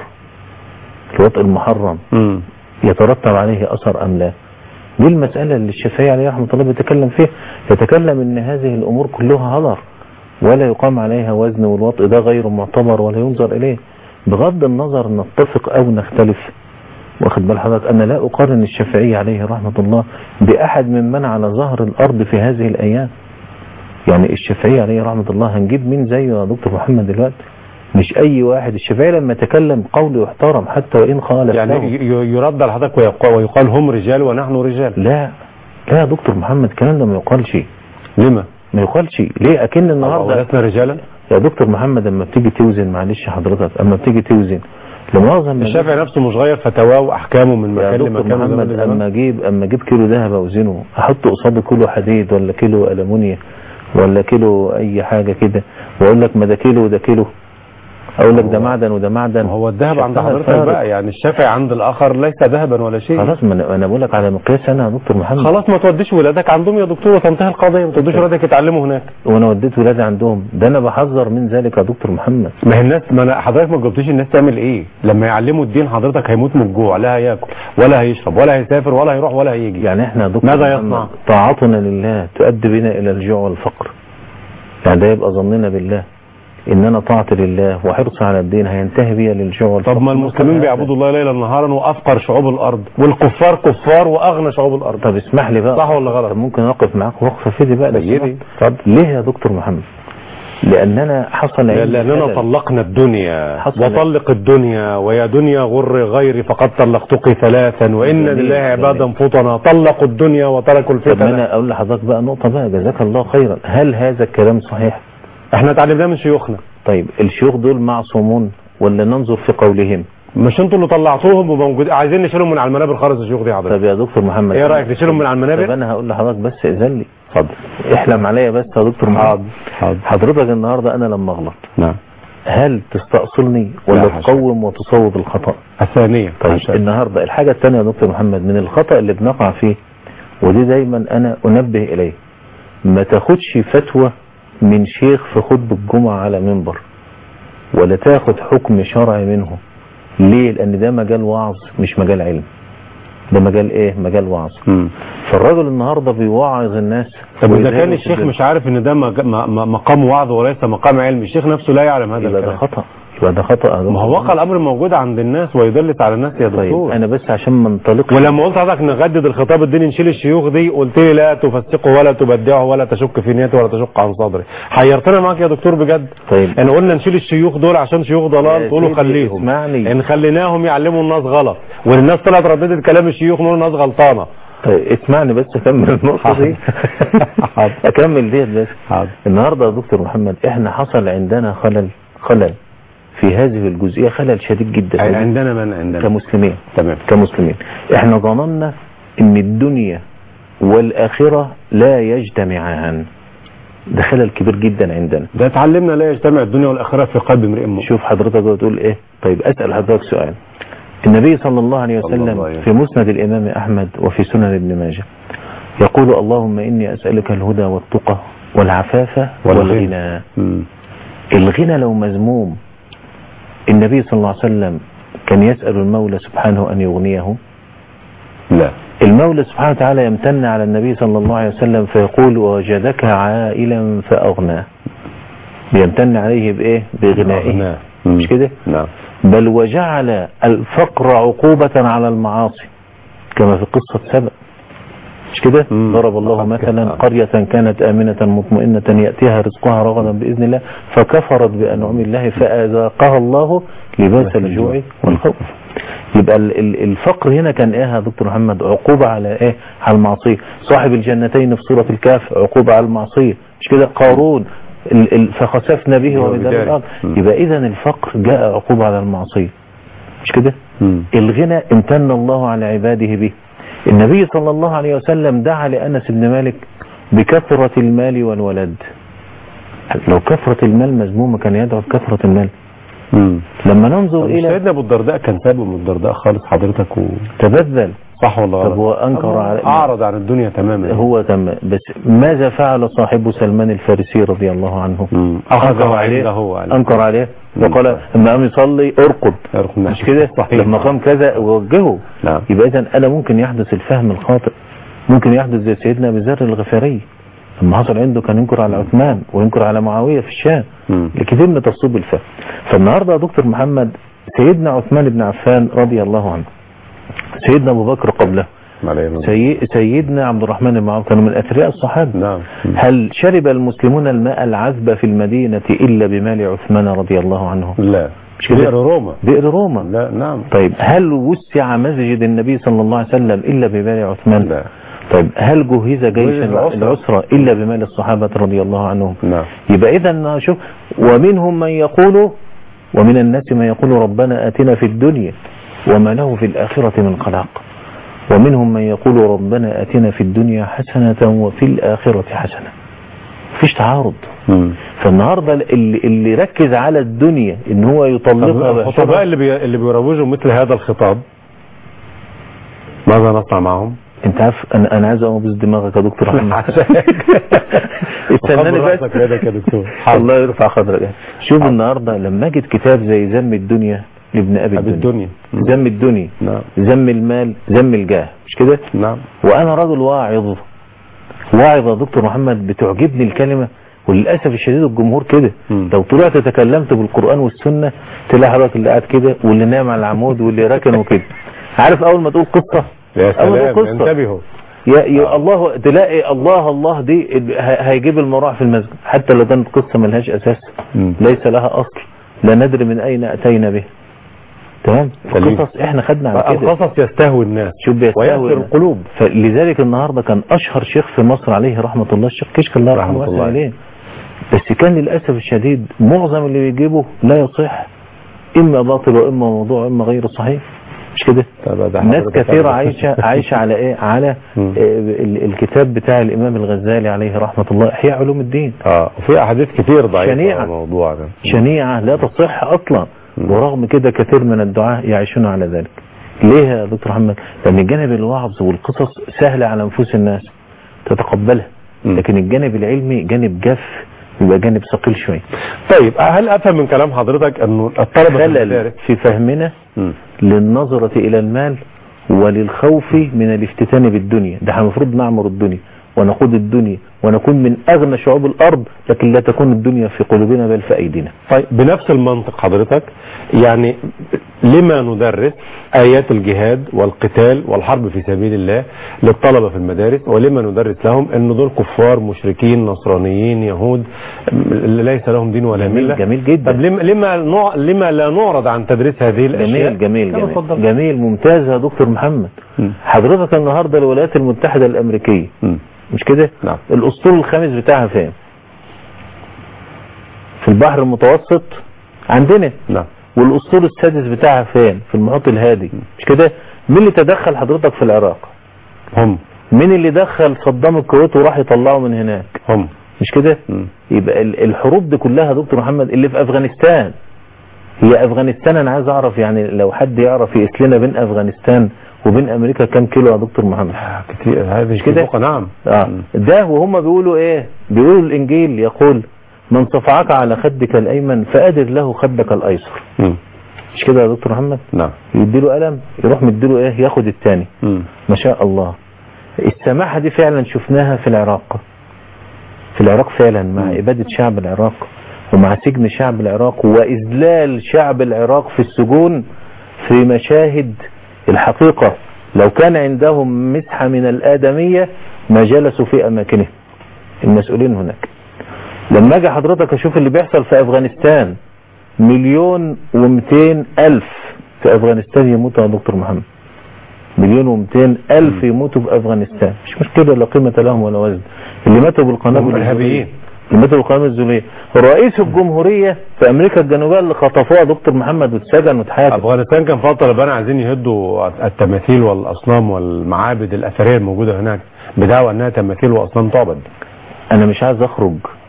الوطء المحرم مم. يترتب عليه أثر أم لا دي المسألة اللي الشافعي عليه رحمة الله بيتكلم فيها يتكلم ان هذه الأمور كلها هدر ولا يقام عليها وزن والوطء ده غير معتبر ولا ينظر إليه بغض النظر نتفق أو نختلف واخد بال حضرتك أنا لا أقارن الشافعي عليه رحمة الله بأحد ممن على ظهر الأرض في هذه الأيام يعني الشافعي عليه رحمة الله هنجيب مين زيه يا دكتور محمد دلوقتي مش أي واحد الشافعي لما تكلم قوله يحترم حتى وإن خالف يعني له. ي- ي- يرد على حضرتك ويقال, ويقال هم رجال ونحن رجال لا لا يا دكتور محمد الكلام ده ما يقالش لما؟ ما يقالش ليه اكن النهارده ولسنا رجالا يا دكتور محمد لما بتيجي توزن معلش حضرتك اما بتيجي توزن لمؤاخذه أما الشافعي نفسه مش غير فتواه واحكامه من يا مكان دكتور لمكان محمد وزمان لزمان. اما اجيب اما اجيب كيلو ذهب اوزنه احط قصاده كيلو حديد ولا كيلو المونيا ولا كيلو اي حاجه كده واقول لك ما ده كيلو وده كيلو اقول لك ده معدن وده معدن ما هو الذهب عند شكلها حضرتك فارق. بقى يعني الشافعي عند الاخر ليس ذهبا ولا شيء خلاص ما انا أنا بقول لك على مقياس انا يا دكتور محمد خلاص ما توديش ولادك عندهم يا دكتور وتنتهي القضيه ما توديش ولادك يتعلموا هناك وانا وديت ولادي عندهم ده انا بحذر من ذلك يا دكتور محمد ما هي الناس ما أنا حضرتك ما جاوبتيش الناس تعمل ايه لما يعلموا الدين حضرتك هيموت من الجوع لا هياكل ولا هيشرب ولا هيسافر ولا هيروح ولا هيجي يعني احنا يا دكتور ماذا محمد يصنع؟ طاعتنا لله تؤدي بنا الى الجوع والفقر يعني ده يبقى ظننا بالله ان انا طاعتي لله وحرصي على الدين هينتهي بيا للجوع والفقر طب ما المسلمين بيعبدوا الله ليلا نهارا وافقر شعوب الارض والكفار كفار واغنى شعوب الارض طب اسمح لي بقى صح ولا غلط؟ طب ممكن اقف معاك وقفه فدي بقى لو سيدي، سمحت. اتفضل. ليه يا دكتور محمد لاننا حصل لا- عندي لاننا خلل. طلقنا الدنيا حصل- وطلق الدنيا ويا دنيا غر غيري فقد طلقتك ثلاثا وان جميل، لله عبادا جميل. فطنا طلقوا الدنيا وتركوا طب ما الفتن انا اقول لحضرتك بقى نقطه بقى جزاك الله خيرا هل هذا الكلام صحيح احنا اتعلمناه من شيوخنا طيب الشيوخ دول معصومون ولا ننظر في قولهم مش انتوا اللي طلعتوهم وموجود عايزين نشيلهم من على المنابر خالص الشيوخ دي حضرتك طب يا دكتور محمد ايه رايك نشيلهم من على طب المنابر انا هقول لحضرتك بس اذن لي اتفضل احلم عليا بس يا دكتور محمد حاضر حاضر حضرتك النهارده انا لما اغلط نعم هل تستأصلني لا ولا حاشا. تقوم وتصوب الخطأ الثانية طيب عشان. النهارده الحاجة الثانية يا دكتور محمد من الخطأ اللي بنقع فيه ودي دايما انا انبه اليه ما تاخدش فتوى من شيخ في خطبة الجمعة على منبر ولا تاخد حكم شرعي منه ليه لان ده مجال وعظ مش مجال علم ده مجال ايه مجال وعظ مم. فالراجل النهارده بيوعظ الناس طب اذا ويزايد كان الشيخ الدنيا. مش عارف ان ده مج- م- م- مقام وعظ وليس مقام علم الشيخ نفسه لا يعلم هذا يبقى ده الكلام خطأ يبقى ده خطأ يا دكتور ما هو واقع الامر موجود عند الناس ويدلس على الناس يا طيب دكتور انا بس عشان ما ننطلقش ولما قلت حضرتك نجدد الخطاب الديني نشيل الشيوخ دي قلت لي لا تفسقه ولا تبدعه ولا تشك في نيته ولا تشق عن صدري حيرتنا معاك يا دكتور بجد طيب ان قلنا نشيل الشيوخ دول عشان شيوخ يا ضلال تقولوا سيدي خليهم اسمعني. ان خليناهم يعلموا الناس غلط والناس طلعت رددت كلام الشيوخ نقول الناس غلطانه طيب اسمعني بس اكمل النقطة دي حاضر. اكمل ديت بس حاضر. النهارده يا دكتور محمد احنا حصل عندنا خلل خلل في هذه الجزئية خلل شديد جدا يعني عندنا من عندنا كمسلمين تمام كمسلمين احنا ظننا ان الدنيا والآخرة لا يجتمعان ده خلل كبير جدا عندنا ده اتعلمنا لا يجتمع الدنيا والاخره في قلب امرئ مؤمن شوف حضرتك بتقول ايه طيب اسال حضرتك سؤال النبي صلى الله عليه صلى الله وسلم عليه في مسند الامام احمد وفي سنن ابن ماجه يقول اللهم اني اسالك الهدى والتقى والعفاف والغنى مم. الغنى لو مذموم النبي صلى الله عليه وسلم كان يسال المولى سبحانه ان يغنيه لا المولى سبحانه وتعالى يمتن على النبي صلى الله عليه وسلم فيقول وجدك عائلا فاغناه بيمتن عليه بايه بغنائه أغناه. مش كده نعم بل وجعل الفقر عقوبة على المعاصي كما في قصة سبأ مش كده مم. ضرب الله فقط مثلا كده. قرية كانت آمنة مطمئنة يأتيها رزقها رغدا بإذن الله فكفرت بأنعم الله فأذاقها الله لباس الجوع والخوف يبقى ال- ال- الفقر هنا كان ايه يا دكتور محمد عقوبة على ايه على المعصية صاحب الجنتين في سورة الكهف عقوبة على المعصية مش كده قارون ال- ال- فخسفنا به وبدار وبداره. الأرض مم. يبقى اذا الفقر جاء عقوبة على المعصية مش كده مم. الغنى امتن الله على عباده به النبي صلى الله عليه وسلم دعا لأنس بن مالك بكثرة المال والولد لو كثرة المال مذمومة كان يدعو بكثرة المال مم. لما ننظر طب الى سيدنا ابو الدرداء كان سابق من الدرداء خالص حضرتك و... تبذل صح ولا غلط؟ طب هو أنكر أما على- اعرض عن الدنيا تماما هو تم بس ماذا فعل صاحب سلمان الفارسي رضي الله عنه مم. أنكر أخذه عليه عنده عليه. أنكر عليه مم. وقال لما قام يصلي ارقد ارقد مش كده صحيح. لما قام كذا وجهه نعم يبقى إذا أنا ممكن يحدث الفهم الخاطئ ممكن يحدث زي سيدنا أبي ذر الغفاري لما حصل عنده كان ينكر على عثمان وينكر على معاوية في الشام مم. لكثير من تصويب الفهم فالنهارده يا دكتور محمد سيدنا عثمان بن عفان رضي الله عنه سيدنا أبو بكر قبله عليه الرحمة. سي... سيدنا عبد الرحمن بن عوف كانوا من أثرياء الصحابة نعم مم. هل شرب المسلمون الماء العذب في المدينة إلا بمال عثمان رضي الله عنه لا مش كده؟ بئر روما بئر روما لا نعم طيب هل وسع مسجد النبي صلى الله عليه وسلم إلا بمال عثمان لا طيب هل جهز جيش جهز العسرة. العسرة إلا بمال الصحابة رضي الله عنهم نعم يبقى إذا شوف ومنهم من يقول ومن الناس من يقول ربنا آتنا في الدنيا وما له في الآخرة من خلاق ومنهم من يقول ربنا آتنا في الدنيا حسنة وفي الآخرة حسنة مفيش تعارض مم. فالنهاردة اللي, اللي ركز على الدنيا ان هو يطلقها طب الخطباء بأشرة اللي بي... اللي بيروجوا مثل هذا الخطاب ماذا نصنع معهم؟ انت عارف انا انا عايز اقوم دماغك يا دكتور احمد استناني وخبر بس راسك بيدك يا دكتور الله يرفع قدرك شوف النهارده لما اجد كتاب زي ذم الدنيا لابن ابي أبي الدنيا الدنيا ذم الدنيا نعم ذم المال ذم الجاه مش كده نعم وانا رجل واعظ واعظ يا دكتور محمد بتعجبني الكلمه وللاسف الشديد الجمهور كده مم. لو طلعت تكلمت بالقران والسنه تلاقي حضرتك اللي قاعد كده واللي نام على العمود واللي راكن وكده عارف اول ما تقول قصه يا أول ما سلام تقول قصه انتبهوا يا, يا الله تلاقي الله الله دي ه- هيجيب المراح في المسجد حتى لو كانت قصه ملهاش اساس مم. ليس لها اصل لا ندري من اين اتينا به تمام سليم. القصص احنا خدنا على كده القصص يستهوي الناس شوف بيستهوي ويأثر القلوب فلذلك النهارده كان اشهر شيخ في مصر عليه رحمه الله الشيخ كشك الله رحمة رحمه الله الله عليه بس كان للاسف الشديد معظم اللي بيجيبه لا يصح اما باطل واما موضوع واما غير صحيح مش كده طب ده ناس حضرتك كثيرة عارف. عايشة عايشة على ايه على مم. آه، ال- الكتاب بتاع الامام الغزالي عليه رحمة الله احياء علوم الدين اه وفي احاديث كتير ضعيفه شنيعة. على الموضوع ده شنيعة لا تصح اصلا مم. ورغم كده كثير من الدعاء يعيشون على ذلك ليه يا دكتور محمد لان جانب الوعظ والقصص سهلة على نفوس الناس تتقبلها مم. لكن الجانب العلمي جانب جاف يبقى جانب ثقيل شوية طيب هل افهم من كلام حضرتك انه الطلبه في خلل المدارس في فهمنا مم. للنظرة إلى المال وللخوف من الافتتان بالدنيا ده احنا المفروض نعمر الدنيا ونقود الدنيا ونكون من أغنى شعوب الأرض لكن لا تكون الدنيا في قلوبنا بل في أيدينا طيب بنفس المنطق حضرتك يعني لما ندرس آيات الجهاد والقتال والحرب في سبيل الله للطلبة في المدارس ولما ندرس لهم أن دول كفار مشركين نصرانيين يهود م- ليس لهم دين ولا جميل ملة جميل جدا طب لما لما, نوع لما لا نعرض عن تدريس هذه الأشياء جميل جميل كما جميل اتفضل. جميل ممتاز يا دكتور محمد مم. حضرتك النهاردة الولايات المتحدة الأمريكية مم. مش كده نعم الأسطول الخامس بتاعها فين في البحر المتوسط عندنا نعم والاسطول السادس بتاعها فين في المحيط الهادي مش كده مين اللي تدخل حضرتك في العراق هم مين اللي دخل صدام الكويت وراح يطلعه من هناك هم مش كده مم. يبقى ال- الحروب دي كلها يا دكتور محمد اللي في افغانستان هي افغانستان انا عايز اعرف يعني لو حد يعرف يقيس لنا بين افغانستان وبين امريكا كام كيلو يا دكتور محمد كتير هذه مش كده؟ شقوق، نعم اه مم. ده وهم بيقولوا ايه بيقولوا الانجيل يقول من صفعك على خدك الايمن فادر له خدك الايسر مم. مش كده يا دكتور محمد نعم يديله قلم يروح مديله ايه ياخد التاني مم. ما شاء الله السماحة دي فعلا شفناها في العراق في العراق فعلا مع مم. إبادة شعب العراق ومع سجن شعب العراق وإذلال شعب العراق في السجون في مشاهد الحقيقة لو كان عندهم مسحة من الآدمية ما جلسوا في أماكنهم المسؤولين هناك لما اجي حضرتك اشوف اللي بيحصل في افغانستان مليون ومئتين الف في افغانستان يموتوا يا دكتور محمد مليون ومئتين الف يموتوا في افغانستان مش مشكلة لا قيمة لهم ولا وزن اللي ماتوا بالقنابل هم إرهابيين. اللي ماتوا بالقنابل الذرية رئيس الجمهورية في امريكا الجنوبية اللي خطفوها دكتور محمد واتسجن واتحاكم افغانستان كان فيها طالبان عايزين يهدوا التماثيل والاصنام والمعابد الاثريه الموجوده هناك بدعوى انها تماثيل واصنام تعبد انا مش عايز اخرج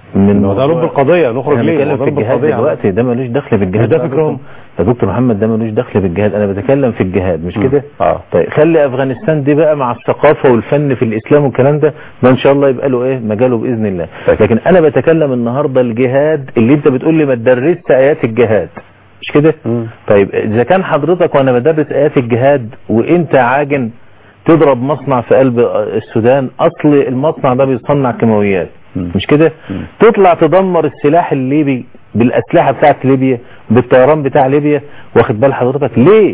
من هو ده موضوع- لب القضيه نخرج احنا ليه بنتكلم هو ده في لب الجهاد القضية. دلوقتي ده ملوش دخل بالجهاد ده يا فكرهم. دكتور- يا دكتور محمد ده ملوش دخل بالجهاد انا بتكلم في الجهاد مش مم. كده اه طيب خلي افغانستان دي بقى مع الثقافه والفن في الاسلام والكلام ده ده ان شاء الله يبقى له ايه مجاله باذن الله طيب. لكن انا بتكلم النهارده الجهاد اللي انت بتقول لي ما تدرسش ايات الجهاد مش كده مم. طيب اذا كان حضرتك وانا بدرس ايات الجهاد وانت عاجن تضرب مصنع في قلب السودان اصل المصنع ده بيصنع كيماويات مم. مش كده مم. تطلع تدمر السلاح الليبي بالاسلحه بتاعت ليبيا بالطيران بتاع ليبيا واخد بال حضرتك ليه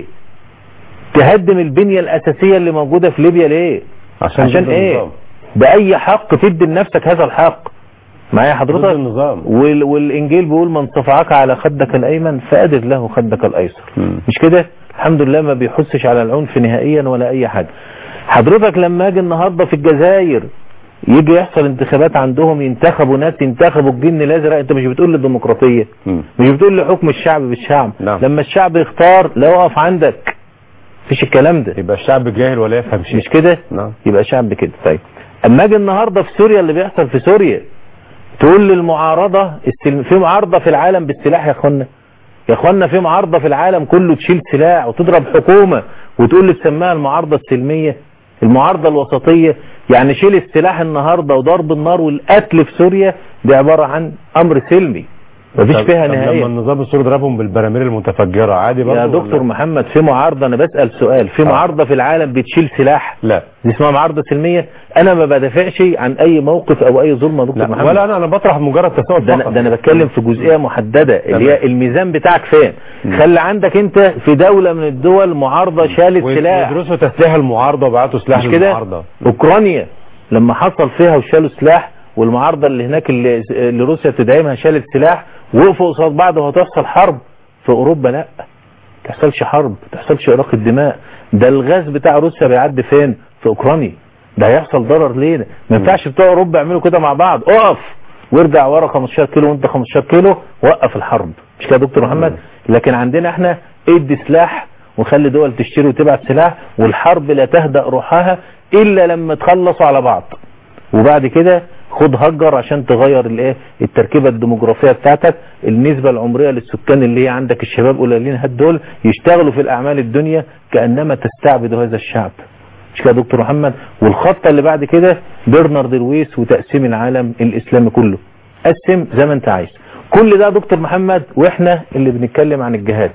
تهدم البنيه الاساسيه اللي موجوده في ليبيا ليه عشان عشان ضد ايه النظام. باي حق تدي لنفسك هذا الحق معايا ضد حضرتك النظام وال... والانجيل بيقول من صفعك على خدك الايمن فادر له خدك الايسر مم. مش كده الحمد لله ما بيحسش على العنف نهائيا ولا اي حاجه حضرتك لما اجي النهارده في الجزائر يجي يحصل انتخابات عندهم ينتخبوا ناس ينتخبوا الجن الازرق انت مش بتقول لي ديمقراطيه مم. مش بتقول لي حكم الشعب بالشعب نعم. لما الشعب يختار لا يقف عندك مفيش الكلام ده يبقى الشعب جاهل ولا يفهم شيء مش كده نعم يبقى شعب كده طيب اما اجي النهارده في سوريا اللي بيحصل في سوريا تقول للمعارضه السلم... في معارضه في العالم بالسلاح يا اخوانا يا اخوانا في معارضه في العالم كله تشيل سلاح وتضرب حكومه وتقول لي تسميها المعارضه السلميه المعارضه الوسطيه يعني شيل السلاح النهارده وضرب النار والقتل في سوريا دي عباره عن امر سلمي مفيش طب- فيها طب لما نهايه النظام السوري ضربهم بالبراميل المتفجره عادي برضه يا ولا- دكتور محمد في معارضه انا بسال سؤال في آه. معارضه في العالم بتشيل سلاح لا دي اسمها معارضه سلميه انا ما بدافعش عن اي موقف او اي ظلم يا دكتور لا محمد ولا انا انا بطرح مجرد تساؤل ده انا فقط. ده انا بتكلم في جزئيه محدده اللي هي تمام. الميزان بتاعك فين خلي عندك انت في دوله من الدول معارضه شالت ويد- سلاح ويدرسوا تسليح المعارضه وبعتوا سلاح مش كده للمعارضه اوكرانيا لما حصل فيها وشالوا سلاح والمعارضه اللي هناك اللي, اللي روسيا بتدعمها شالت سلاح وقفوا قصاد بعض وهتحصل حرب في اوروبا لا ما تحصلش حرب ما تحصلش اراق الدماء ده الغاز بتاع روسيا بيعدي فين في اوكرانيا ده هيحصل ضرر لينا ما ينفعش بتوع اوروبا يعملوا كده مع بعض اقف وارجع ورا 15 كيلو وانت 15 كيلو وقف الحرب مش كده يا دكتور محمد لكن عندنا احنا ادي سلاح وخلي دول تشتري وتبعت سلاح والحرب لا تهدأ روحها الا لما تخلصوا على بعض وبعد كده خد هجر عشان تغير الايه التركيبه الديموغرافيه بتاعتك النسبه العمريه للسكان اللي هي عندك الشباب قليلين هاد دول يشتغلوا في الاعمال الدنيا كانما تستعبد هذا الشعب مش كده يا دكتور محمد والخطه اللي بعد كده برنارد لويس وتقسيم العالم الاسلامي كله قسم زي ما انت عايز كل ده يا دكتور محمد واحنا اللي بنتكلم عن الجهاد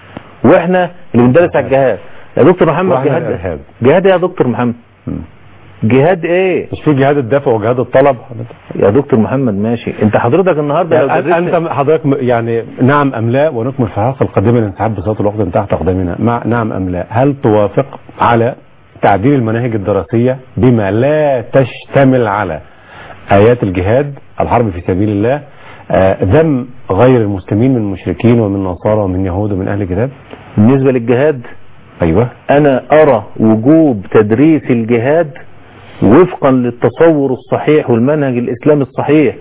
واحنا اللي بندرس على الجهاد يا دكتور محمد وإحنا جهاد الإرهاب. جهاد إيه يا دكتور محمد مم. جهاد ايه مش في جهاد الدفع وجهاد الطلب يا دكتور محمد ماشي انت حضرتك النهارده لو يعني درست انت حضرتك م- يعني نعم ام لا ونكمل في الحلقه القادمه الانسحاب بصوت الوقت من تحت اقدامنا مع نعم ام لا هل توافق على تعديل المناهج الدراسيه بما لا تشتمل على ايات الجهاد الحرب في سبيل الله آه، ذم غير المسلمين من مشركين ومن نصارى ومن يهود ومن اهل الكتاب بالنسبه للجهاد ايوه انا ارى وجوب تدريس الجهاد وفقا للتصور الصحيح والمنهج الاسلامي الصحيح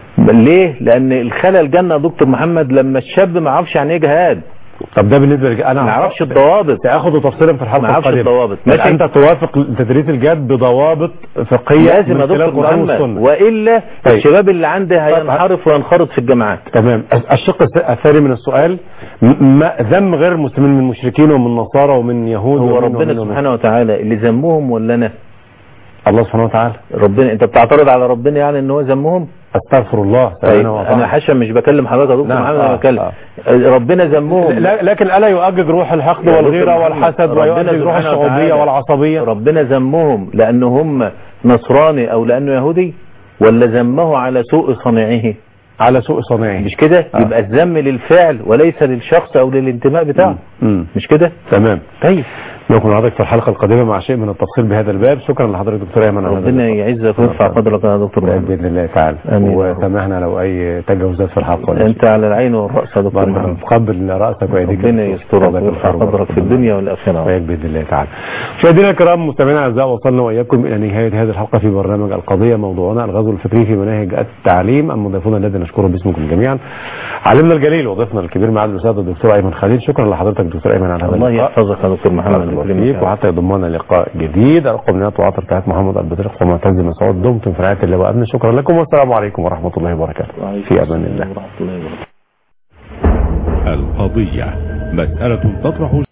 ليه لان الخلل جنة يا دكتور محمد لما الشاب ما يعرفش يعني ايه جهاد طب ده بالنسبه لك انا ما يعرفش الضوابط ساخذ تفصيلا في الحلقه ما يعرفش القادمه الضوابط. بل ماشي. انت توافق تدريس الجهاد بضوابط فقهيه لازم من يا خلال دكتور القران محمد والسنه والا طيب. الشباب اللي عندي هينحرف وينخرط في الجامعات تمام الشق الس- الثاني من السؤال م- ما ذم غير المسلمين من مشركين ومن نصارى ومن يهود هو ومن ربنا ومن ومن. سبحانه وتعالى اللي ذمهم ولا انا الله سبحانه وتعالى ربنا انت بتعترض على ربنا يعني ان هو ذمهم استغفر الله طيب سبحانه وتعالى. انا حاشا مش بكلم حضرتك يا دكتور نعم، محمد آه، انا بكلم آه. ربنا ذمهم لا- لكن الا يؤجج روح الحقد يا والغيره دكتور محمد، والحسد ربنا ويؤجج روح سبحانه الشعوبيه وتعالى. والعصبيه ربنا ذمهم لأنه هم نصراني أو لأنه يهودي ولا ذمه على سوء صنيعه على سوء صنيعه مش كده آه. يبقى الذم للفعل وليس للشخص أو للانتماء بتاعه مم. مش كده تمام طيب نكون حضرتك في الحلقه القادمه مع شيء من التفصيل بهذا الباب شكرا لحضرتك دكتور ايمن على هذا ربنا اللقاء. يعزك ويرفع قدرك يا دكتور محمد باذن الله تعالى آمين يا رب. وسامحنا لو اي تجاوزات في الحلقه ولا شيء. أنت على العين والرأس يا دكتور بارك الله محمد فيك. قبل راسك وايديك ربنا يسترك ويرفع قدرك في الدنيا والآخرة وياك باذن الله تعالى. مشاهدينا الكرام مستمعينا الاعزاء وصلنا واياكم الى نهايه هذه الحلقه في برنامج القضيه موضوعنا الغزو الفكري في مناهج التعليم اما ضيفنا الذي نشكره باسمكم جميعا. علمنا الجليل وضيفنا الكبير معالي الاستاذ الدكتور ايمن خليل شكرا لحضرتك دكتور ايمن على هذا الله اللقاء. يحفظك يا دكتور محمد بارك الله يكرمك فيك يا وحتى يضمنا لقاء جديد القمنات وعطر بتاعت محمد البطريق ومعتز مسعود دمتم في رعايه الله وامن شكرا لكم والسلام عليكم ورحمه الله وبركاته في امان الله ورحمة الله وبركاته القضية مسألة تطرح